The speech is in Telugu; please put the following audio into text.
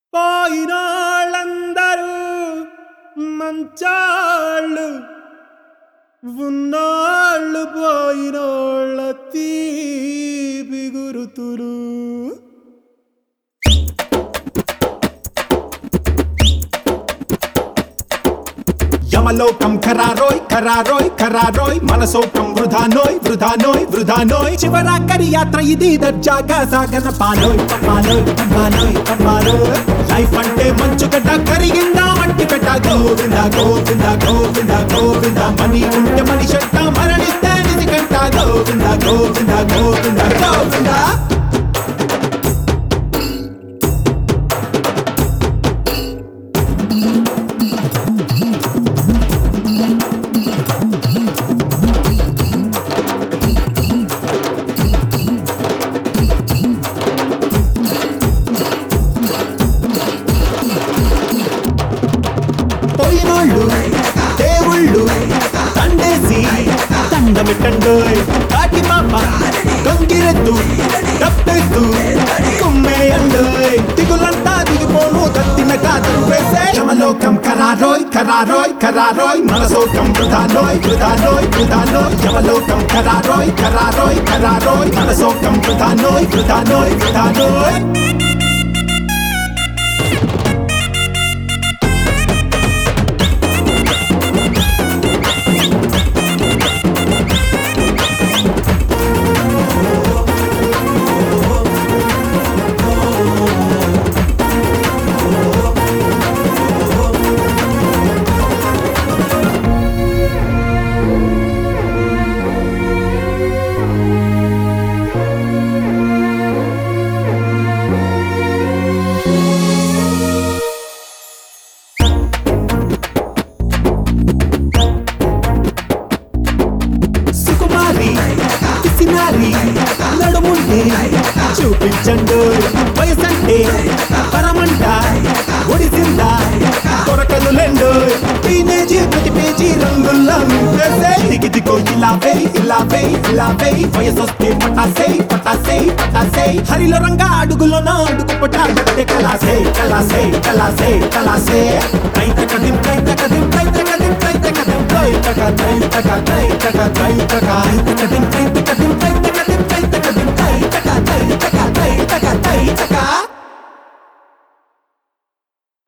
పోయినోళ్ళందరూ మంచాళ్ళు ఉన్నాళ్ళు పోయినోళ్ళ తీపి గురుతులు యమలోకం ఖరారోయ్ ఖరారోయ్ ఖరారోయ్ మనసోకం వృధానోయ్ వృధానోయ్ వృధానోయ్ చివరాఖరి యాత్ర ఇది దర్జాగా సాగన పాలోయ్ పాలోయ్ పాలోయ్ పాలోయ్ లైఫ్ అంటే మంచుగడ్డ కరిగిందా మట్టి పెట్ట గోవింద గోవింద గోవింద గోవింద మనీ ఉంటే మనిషంట మరణిస్తే నిజకంట గోవింద గోవింద గోవింద గోవింద పోయినోళ్ళు దేవుళ్ళు తండేసి దండమిట్టండోయ్ కాటి పాప గంగిరెద్దు డబ్బెద్దు కుమ్మేయండోయ్ దిగులంతా దిగిపోను కత్తిన కాదు వేసే యమలోకం ఖరారోయ్ ఖరారోయ్ ఖరారోయ్ మనసోకం వృధానోయ్ వృధానోయ్ వృధానోయ్ యమలోకం ఖరారోయ్ ఖరారోయ్ ఖరారోయ్ మనసోకం వృధానోయ్ వృధానోయ్ వృధానోయ్ సుకుమారి పిసినారి నడుముంటే చూపించండు వయసంటే పరమంట ఒడిసిందా కొరకలు లెండు టీనేజీ ప్రతి పేజీ రంగుల్లో నింపేసే దిగిదిగో ఇలా వేయ్ ఇలా వేయ్ ఇలా వేయ్ వయసొస్తే పటాసే పటాసే పటాసే హరిలో రంగా అడుగులో నా అడుగు పట్టే కలాసే కలాసే కలాసే కలాసే కైత కదిం కైత కదిం కైత కదిం కైత కదిం కైత కదిం కైత కదిం కైత కదిం కైత